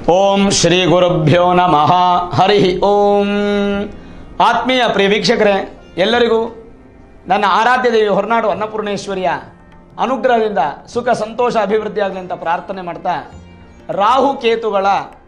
ಓಂ ಶ್ರೀ ಗುರುಭ್ಯೋ ನಮಃ ಹರಿ ಓಂ ಆತ್ಮೀಯ ಪ್ರಿಯ ವೀಕ್ಷಕರೇ ಎಲ್ಲರಿಗೂ ನನ್ನ ಆರಾಧ್ಯ ದೇವಿ ಹೊರನಾಡು ಅನ್ನಪೂರ್ಣೇಶ್ವರಿಯ ಅನುಗ್ರಹದಿಂದ ಸುಖ ಸಂತೋಷ ಅಭಿವೃದ್ಧಿ ಆಗಲಿ ಅಂತ ಪ್ರಾರ್ಥನೆ ಮಾಡ್ತಾ ರಾಹು ಕೇತುಗಳ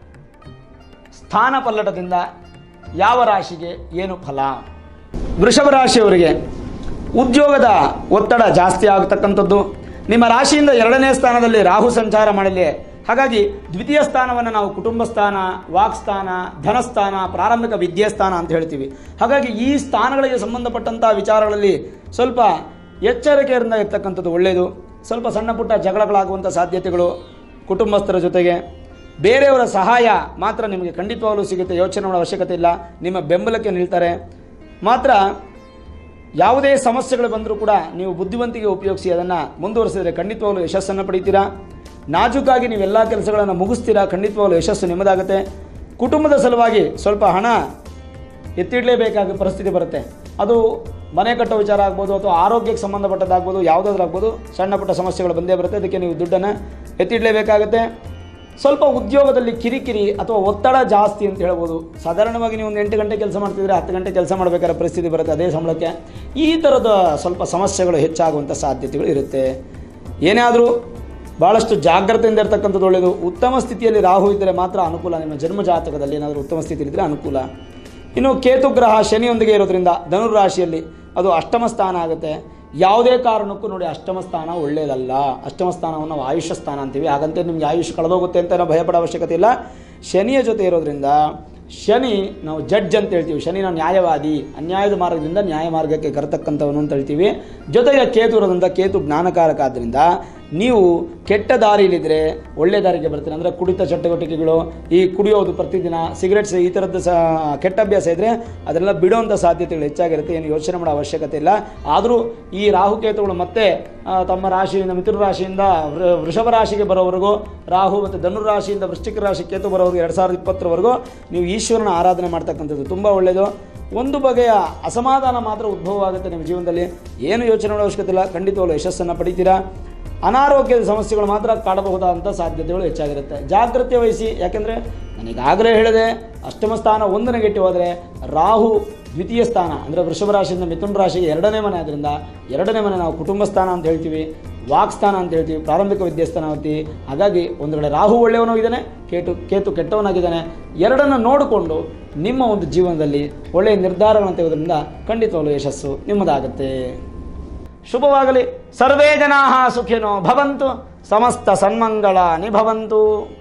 ಸ್ಥಾನ ಪಲ್ಲಟದಿಂದ ಯಾವ ರಾಶಿಗೆ ಏನು ಫಲ ವೃಷಭ ರಾಶಿಯವರಿಗೆ ಉದ್ಯೋಗದ ಒತ್ತಡ ಜಾಸ್ತಿ ಆಗತಕ್ಕಂಥದ್ದು ನಿಮ್ಮ ರಾಶಿಯಿಂದ ಎರಡನೇ ಸ್ಥಾನದಲ್ಲಿ ರಾಹು ಸಂಚಾರ ಮಾಡಲಿ ಹಾಗಾಗಿ ದ್ವಿತೀಯ ಸ್ಥಾನವನ್ನು ನಾವು ಕುಟುಂಬ ಸ್ಥಾನ ವಾಕ್ಸ್ಥಾನ ಧನಸ್ಥಾನ ಪ್ರಾರಂಭಿಕ ವಿದ್ಯಾಸ್ಥಾನ ಅಂತ ಹೇಳ್ತೀವಿ ಹಾಗಾಗಿ ಈ ಸ್ಥಾನಗಳಿಗೆ ಸಂಬಂಧಪಟ್ಟಂಥ ವಿಚಾರಗಳಲ್ಲಿ ಸ್ವಲ್ಪ ಎಚ್ಚರಿಕೆಯಿಂದ ಇರ್ತಕ್ಕಂಥದ್ದು ಒಳ್ಳೆಯದು ಸ್ವಲ್ಪ ಸಣ್ಣ ಪುಟ್ಟ ಜಗಳಗಳಾಗುವಂಥ ಸಾಧ್ಯತೆಗಳು ಕುಟುಂಬಸ್ಥರ ಜೊತೆಗೆ ಬೇರೆಯವರ ಸಹಾಯ ಮಾತ್ರ ನಿಮಗೆ ಖಂಡಿತವಾಗಲೂ ಸಿಗುತ್ತೆ ಯೋಚನೆ ಮಾಡೋ ಅವಶ್ಯಕತೆ ಇಲ್ಲ ನಿಮ್ಮ ಬೆಂಬಲಕ್ಕೆ ನಿಲ್ತಾರೆ ಮಾತ್ರ ಯಾವುದೇ ಸಮಸ್ಯೆಗಳು ಬಂದರೂ ಕೂಡ ನೀವು ಬುದ್ಧಿವಂತಿಕೆ ಉಪಯೋಗಿಸಿ ಅದನ್ನು ಮುಂದುವರಿಸಿದರೆ ಖಂಡಿತವಾಗಲೂ ಯಶಸ್ಸನ್ನು ಪಡಿತೀರಾ ನಾಜೂಕಾಗಿ ನೀವೆಲ್ಲ ಕೆಲಸಗಳನ್ನು ಮುಗಿಸ್ತೀರಾ ಖಂಡಿತವಾಗಲೂ ಯಶಸ್ಸು ನಿಮ್ಮದಾಗುತ್ತೆ ಕುಟುಂಬದ ಸಲುವಾಗಿ ಸ್ವಲ್ಪ ಹಣ ಎತ್ತಿಡಲೇಬೇಕಾದ ಪರಿಸ್ಥಿತಿ ಬರುತ್ತೆ ಅದು ಮನೆ ಕಟ್ಟೋ ವಿಚಾರ ಆಗ್ಬೋದು ಅಥವಾ ಆರೋಗ್ಯಕ್ಕೆ ಸಂಬಂಧಪಟ್ಟದ್ದಾಗ್ಬೋದು ಯಾವುದಾದ್ರೂ ಆಗ್ಬೋದು ಸಣ್ಣ ಪುಟ್ಟ ಸಮಸ್ಯೆಗಳು ಬಂದೇ ಬರುತ್ತೆ ಅದಕ್ಕೆ ನೀವು ದುಡ್ಡನ್ನು ಎತ್ತಿಡಲೇಬೇಕಾಗುತ್ತೆ ಸ್ವಲ್ಪ ಉದ್ಯೋಗದಲ್ಲಿ ಕಿರಿಕಿರಿ ಅಥವಾ ಒತ್ತಡ ಜಾಸ್ತಿ ಅಂತ ಹೇಳ್ಬೋದು ಸಾಧಾರಣವಾಗಿ ನೀವು ಒಂದು ಎಂಟು ಗಂಟೆ ಕೆಲಸ ಮಾಡ್ತಿದ್ರೆ ಹತ್ತು ಗಂಟೆ ಕೆಲಸ ಮಾಡಬೇಕಾದ್ರೆ ಪರಿಸ್ಥಿತಿ ಬರುತ್ತೆ ಅದೇ ಸಂಬಳಕ್ಕೆ ಈ ಥರದ ಸ್ವಲ್ಪ ಸಮಸ್ಯೆಗಳು ಹೆಚ್ಚಾಗುವಂಥ ಸಾಧ್ಯತೆಗಳು ಇರುತ್ತೆ ಏನೇ ಆದರೂ ಭಾಳಷ್ಟು ಜಾಗ್ರತೆಯಿಂದ ಇರ್ತಕ್ಕಂಥದ್ದು ಒಳ್ಳೆಯದು ಉತ್ತಮ ಸ್ಥಿತಿಯಲ್ಲಿ ರಾಹು ಇದ್ದರೆ ಮಾತ್ರ ಅನುಕೂಲ ನಿಮ್ಮ ಜನ್ಮ ಜಾತಕದಲ್ಲಿ ಏನಾದರೂ ಉತ್ತಮ ಸ್ಥಿತಿಯಲ್ಲಿದ್ದರೆ ಅನುಕೂಲ ಇನ್ನು ಕೇತು ಗ್ರಹ ಶನಿಯೊಂದಿಗೆ ಇರೋದ್ರಿಂದ ಧನುರಾಶಿಯಲ್ಲಿ ಅದು ಅಷ್ಟಮ ಸ್ಥಾನ ಆಗುತ್ತೆ ಯಾವುದೇ ಕಾರಣಕ್ಕೂ ನೋಡಿ ಅಷ್ಟಮ ಸ್ಥಾನ ಒಳ್ಳೆಯದಲ್ಲ ಅಷ್ಟಮ ಸ್ಥಾನವನ್ನು ನಾವು ಆಯುಷ್ಯ ಸ್ಥಾನ ಅಂತೀವಿ ಹಾಗಂತೆ ನಿಮಗೆ ಆಯುಷ್ ಕಳೆದೋಗುತ್ತೆ ಅಂತ ನಾವು ಭಯಪಡೋ ಅವಶ್ಯಕತೆ ಇಲ್ಲ ಶನಿಯ ಜೊತೆ ಇರೋದ್ರಿಂದ ಶನಿ ನಾವು ಜಡ್ಜ್ ಅಂತ ಹೇಳ್ತೀವಿ ಶನಿ ನಾವು ನ್ಯಾಯವಾದಿ ಅನ್ಯಾಯದ ಮಾರ್ಗದಿಂದ ನ್ಯಾಯ ಮಾರ್ಗಕ್ಕೆ ಕರೆತಕ್ಕಂಥವನು ಅಂತ ಹೇಳ್ತೀವಿ ಜೊತೆಗೆ ಕೇತು ಇರೋದ್ರಿಂದ ಕೇತು ಜ್ಞಾನಕಾರಕ ಆದ್ದರಿಂದ ನೀವು ಕೆಟ್ಟ ದಾರಿಯಲ್ಲಿದ್ದರೆ ಒಳ್ಳೆ ದಾರಿಗೆ ಬರ್ತೀರಿ ಅಂದರೆ ಕುಡಿತ ಚಟುವಟಿಕೆಗಳು ಈ ಕುಡಿಯೋದು ಪ್ರತಿದಿನ ಸಿಗರೆಟ್ಸ್ ಈ ಥರದ್ದು ಸಹ ಕೆಟ್ಟ ಅಭ್ಯಾಸ ಇದ್ದರೆ ಅದನ್ನೆಲ್ಲ ಬಿಡುವಂಥ ಸಾಧ್ಯತೆಗಳು ಹೆಚ್ಚಾಗಿರುತ್ತೆ ಏನು ಯೋಚನೆ ಮಾಡೋ ಅವಶ್ಯಕತೆ ಇಲ್ಲ ಆದರೂ ಈ ರಾಹುಕೇತುಗಳು ಮತ್ತೆ ಆ, ತಮ್ಮ ರಾಶಿಯಿಂದ ಮಿಥುನ ರಾಶಿಯಿಂದ ವೃ- ವೃಷಭ ರಾಶಿಗೆ ಬರೋವರೆಗೂ ರಾಹು ಮತ್ತು ಧನುರ್ ರಾಶಿಯಿಂದ ವೃಶ್ಚಿಕ ರಾಶಿ ಕೇತು ಬರೋವರೆಗೂ ಎರಡು ಸಾವಿರದ ಇಪ್ಪತ್ತರವರೆಗೂ ನೀವು ಈಶ್ವರನ ಆರಾಧನೆ ಮಾಡ್ತಕ್ಕಂಥದ್ದು ತುಂಬ ಒಳ್ಳೆಯದು ಒಂದು ಬಗೆಯ ಅಸಮಾಧಾನ ಮಾತ್ರ ಉದ್ಭವ ಆಗುತ್ತೆ ನಿಮ್ಮ ಜೀವನದಲ್ಲಿ ಏನು ಯೋಚನೆ ಮಾಡೋ ಅವಶ್ಯಕತೆ ಇಲ್ಲ ಖಂಡಿತವಾಗ್ಲೂ ಯಶಸ್ಸನ್ನು ಪಡಿತೀರಾ ಅನಾರೋಗ್ಯದ ಸಮಸ್ಯೆಗಳು ಮಾತ್ರ ಕಾಡಬಹುದಾದಂಥ ಸಾಧ್ಯತೆಗಳು ಹೆಚ್ಚಾಗಿರುತ್ತೆ ಜಾಗ್ರತೆ ವಹಿಸಿ ಯಾಕೆಂದರೆ ನನಗಾಗಲೇ ಹೇಳಿದೆ ಅಷ್ಟಮ ಸ್ಥಾನ ಒಂದು ನೆಗೆಟಿವ್ ಆದರೆ ರಾಹು ದ್ವಿತೀಯ ಸ್ಥಾನ ಅಂದರೆ ವೃಷಭ ರಾಶಿಯಿಂದ ಮಿಥುನ ರಾಶಿಗೆ ಎರಡನೇ ಮನೆ ಆದ್ದರಿಂದ ಎರಡನೇ ಮನೆ ನಾವು ಕುಟುಂಬ ಸ್ಥಾನ ಅಂತ ಹೇಳ್ತೀವಿ ವಾಕ್ಸ್ಥಾನ ಅಂತ ಹೇಳ್ತೀವಿ ಪ್ರಾರಂಭಿಕ ವಿದ್ಯಾಸ್ಥಾನ ಅಂತೀವಿ ಹಾಗಾಗಿ ಒಂದು ಕಡೆ ರಾಹು ಒಳ್ಳೆಯವನೂ ಇದ್ದಾನೆ ಕೇತು ಕೇತು ಕೆಟ್ಟವನಾಗಿದ್ದಾನೆ ಎರಡನ್ನು ನೋಡಿಕೊಂಡು ನಿಮ್ಮ ಒಂದು ಜೀವನದಲ್ಲಿ ಒಳ್ಳೆಯ ನಿರ್ಧಾರಗಳನ್ನು ತೆಗೆದ್ರಿಂದ ಖಂಡಿತವಾಗಲೂ ಯಶಸ್ಸು ನಿಮ್ಮದಾಗುತ್ತೆ ಶುಭವಾಗಲಿ ಸರ್ವೇ ಜನಾ ಸುಖಿನೋ ಭವಂತು ಸಮಸ್ತ ಸನ್ಮಂಗಳ ನಿಭವಂತು